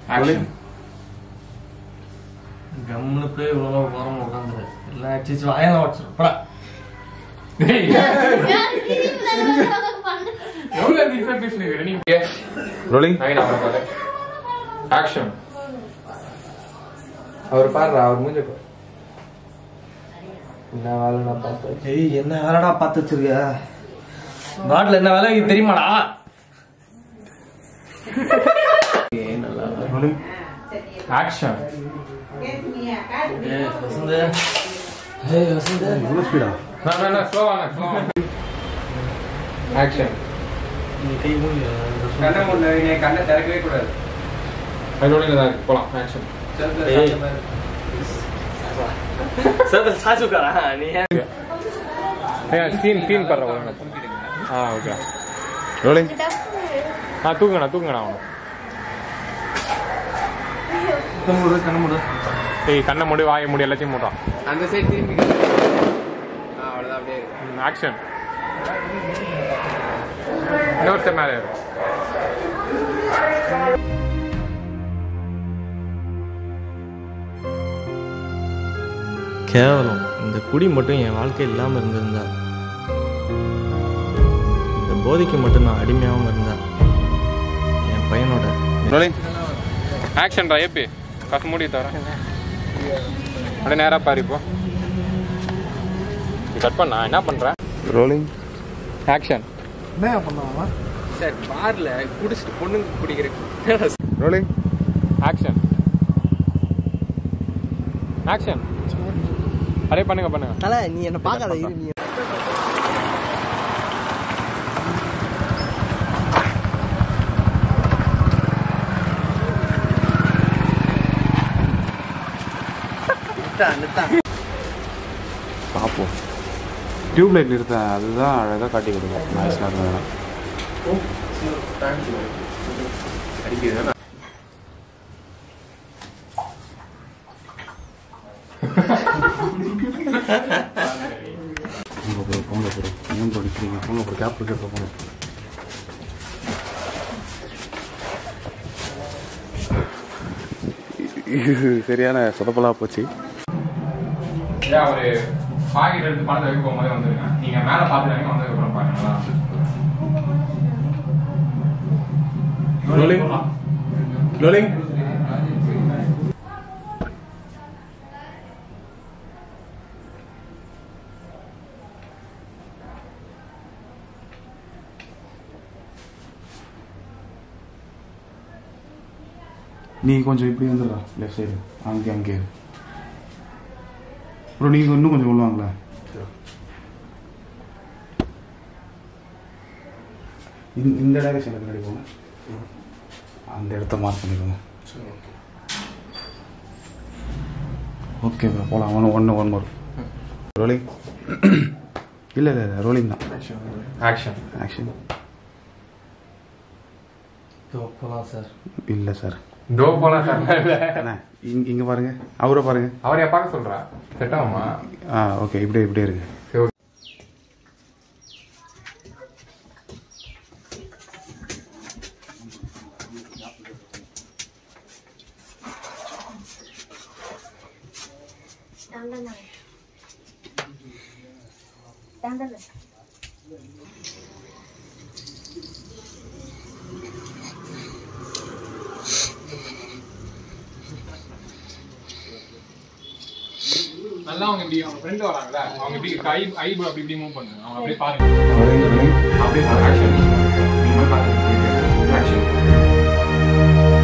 Action கம்முன்னு போய் இவ்வளோ உரம் உட்காந்துரு எல்லாம் அடிச்சு வாயெல்லாம் உடச்சிடும் படா எவ்வளவு நீங்க பேசுறீங்க நீங்க ரோலிங் நவீன் அவரை பாரு ஆக்ஷன் அவர் பாருடா அவர் மூஞ்ச பாரு. என்ன வேலை நான் பார்த்தேன் ஏய் என்ன வேலைடா பார்த்து வச்சிருக்க நாட்டில் என்ன வேலை இது தெரியுமாடா ஏய் நல்லா ரோலிங் ஆக்ஷன் ஏய் வசந்த ஏய் வசந்த இவ்வளோ ஸ்பீடா நான் நான் ஸ்லோவான ஸ்லோவான ஆக்ஷன் நீ கை மூடி கண்ணை மூடல நீ கண்ணை திறக்கவே கூடாது அதோட தான் இருக்கு போலாம் ஆக்ஷன் ஏய். சார் சாச்சு உட்காரா நீ தீன் தீன் படுற ஒழுங்க ஆ ஓகே ரோலிங் ஆ தூக்குங்கண்ணா தூக்குங்கண்ணா அவனை கண்ணு மூடு கண்ணு மூடு ஏய் கண்ணை மூடி வாயை மூடி எல்லாத்தையும் மூட்டான் அந்த சைடு திரும்பி ஆ அவ்வளோதான் அப்படியே இருக்கு ஆக்ஷன் இன்னொருத்தர் மேலே இருக்கு கேவலம் இந்த குடி மட்டும் என் வாழ்க்கை இல்லாமல் இருந்திருந்தா இந்த போதைக்கு மட்டும் நான் அடிமையாகவும் இருந்தா என் பையனோட ரோலிங் ஆக்ஷன்டா ஏபி காசு மூடி தர அப்படியே நேராக பாரு இப்போ கட் பண்ணா என்ன பண்றேன் ரோலிங் ஆக்ஷன் சார் பார்ல குடிச்சிட்டு பொண்ணுங்க குடிக்கிற ரோலிங் ஆக்ஷன் ஆக்ஷன் அதே பண்ணுங்க பண்ணுங்க தலை நீ என்ன பார்க்காத இரு நீ பார்ப்போம் டியூப் லைட் நிறுத்த அதுதான் அழகாக காட்டி கொடுக்கும் நாய்ஸ்லாம் இருந்ததுன்னா போங்க ப்ரோ போங்க ப்ரோ ஏன் ப்ரோ நிற்கிறீங்க போங்க ப்ரோ கேப் இருக்க போங்க இது சரியான சொதப்பலா போச்சு ஏன் அவரு பாக்கெட் எடுத்து பணத்தை வைக்க போகும்போது வந்துருங்க நீங்க மேல பாத்துட்டாங்க வந்ததுக்கு அப்புறம் பாருங்களா Rolling. ரோலிங் நீ கொஞ்சம் இப்படி வந்துடுறா லெஃப்ட் சைடு அங்கே அங்கே இரு. ப்ரோ நீங்கள் இன்னும் கொஞ்சம் உள்ளவாங்களேன் இந்த இந்த டைரக்ஷனில் பின்னாடி போங்க அந்த இடத்த மார்க் பண்ணிக்கோங்க ஓகே ப்ரோ போகலாம் ஒன்று ஒன்று ஒன் மோர் ரோலிங் இல்லை இல்லை இல்லை ரோலிங் தான் ஆக்ஷன் ஆக்ஷன் போகலாம் சார் இல்லை சார் தோ போலாம் சார் அண்ணா இங்கே இங்கே பாருங்க அவரை பாருங்க அவரையா பார்க்க சொல்றா செட் ஆகுமா ஆ ஓகே இப்படியே இப்படியே இருக்கு சரி okay. 당근은 당근은 நல்லா அவங்க இப்படி அவங்க ஃப்ரெண்ட் வராங்கல்ல அவங்க இப்படி கை ஐபு அப்படி இப்படி மூவ் பண்ணுங்க அவங்க அப்படியே பாருங்க ரோலிங் ரோலிங் அப்படியே ஆக்ஷன் நீங்க பாருங்க ஆக்ஷன்